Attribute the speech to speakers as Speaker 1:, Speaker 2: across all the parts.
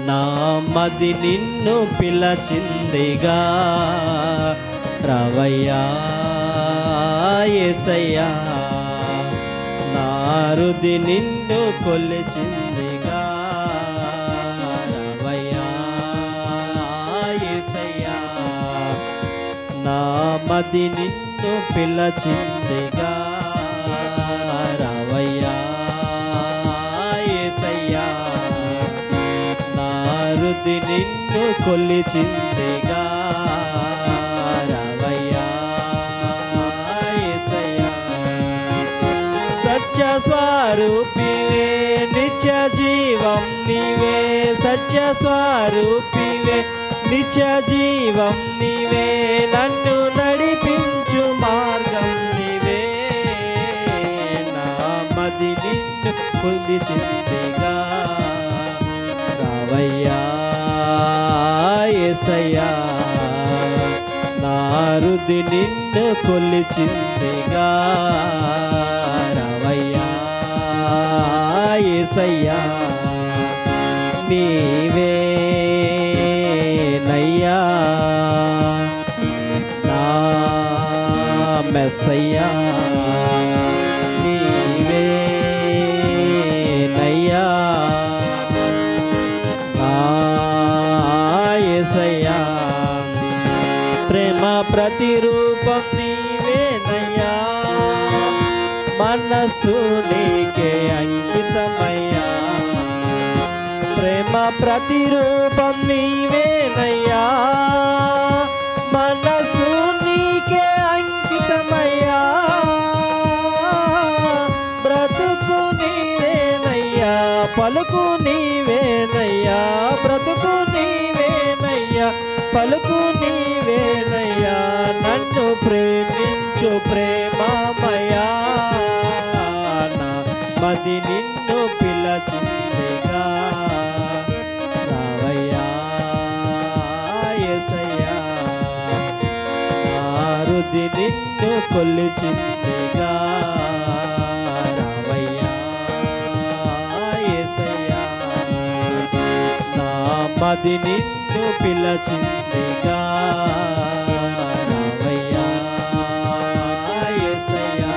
Speaker 1: నా మది నిన్ను పిలచిందిగా రవయ్యా ఏసయ్యా నా రుది నిన్ను కొలిచిందిగా రవయ్యా ఏసయ్యా నా మది నిన్ను పిలచిందిగా రావయ్యా ఏసయ్యా నా రుది నిన్ను కొలిచిందిగా రావయ్యా ఏసయ్యా సత్య స్వరూపివే నిత్య జీవం నీవే సత్య స్వరూపివే నిత్య జీవం నీవే నన్ను నడిపించు మార్గం నీవే నా మది నిన్ను పొందిచిందిగా రావయ్యా ఎసయ్యా నా రుది నిన్ను కొలిచిందిగా రావయ్యా ఏసయ్యా నీవే నయ్యా నా మెస్సయ్యా నీవే నయ్యా నా యేసయ్యా ప్రేమ ప్రతిరూపం నీవేనయ్యా మనస్సు నీకే అంకితమయ్యా ప్రేమ ప్రతిరూపం నీవేనయ్యా మనసు నీకే అంకితమయ్యా బ్రతుకు నీవేనయ్యా పలుకు నీవేనయ్యా బ్రతుకు నీవేనయ్యా పలుకు నీవేనయ్యా నన్ను ప్రేమించు ప్రేమమయా నా మది నిన్ను పిలచిందిగా రావయ్యా యేసయ్యా నారుది నిన్ను కొలిచిందిగా రావయ్యా యేసయ్యా నా మది నిన్ను పిలచిందిగా రావయ్యా యేసయ్యా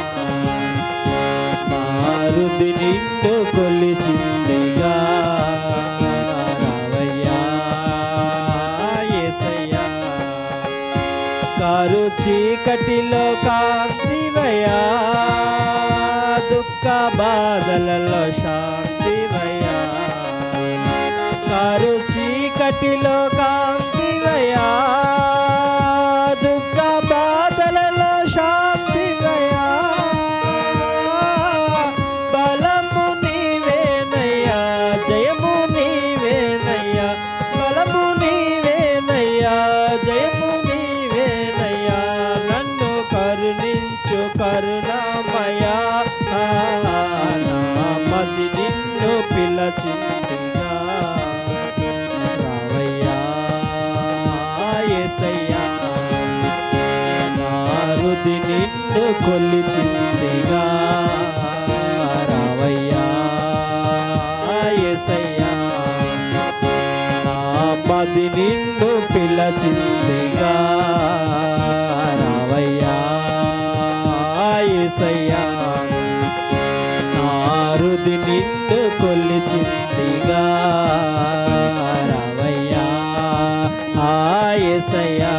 Speaker 1: మారుది నిన్ను కొలిచిందిగా రావయ్యా యేసయ్యా కారు చీకటిలో కాంతివయ్యా దుఃఖ బాధలలో శాంతివయ్యా కారు చీకటిలో కాంతివయ్యా దుఃఖ బాధలలో శాంతివయ్యా బలము నీవేనయ్యా జయము నీవేనయ్యా బలము నీవేనయ్యా జయము నీవేనయ్యా నన్ను కరుణించు కరుణామయా ఆ, నా మది నిన్ను పిలచిందిగా రావయ్యా యేసయ్యా నారుది నిన్ను కొలిచిందిగా రావయ్యా యేసయ్యా నా మది నిన్ను పిలచిందిగా రావయ్యా యేసయ్యా నారుది నిన్ను కొలిచిందిగా రావయ్యా యేసయ్యా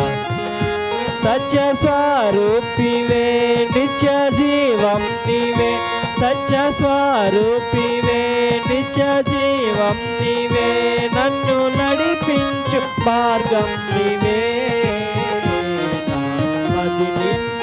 Speaker 1: సత్య స్వరూపివే నిత్య జీవం నీవే సత్య స్వరూపివే నిత్య జీవం నీవే నన్ను నడిపించు మార్గం నీవే నా మది నిన్ను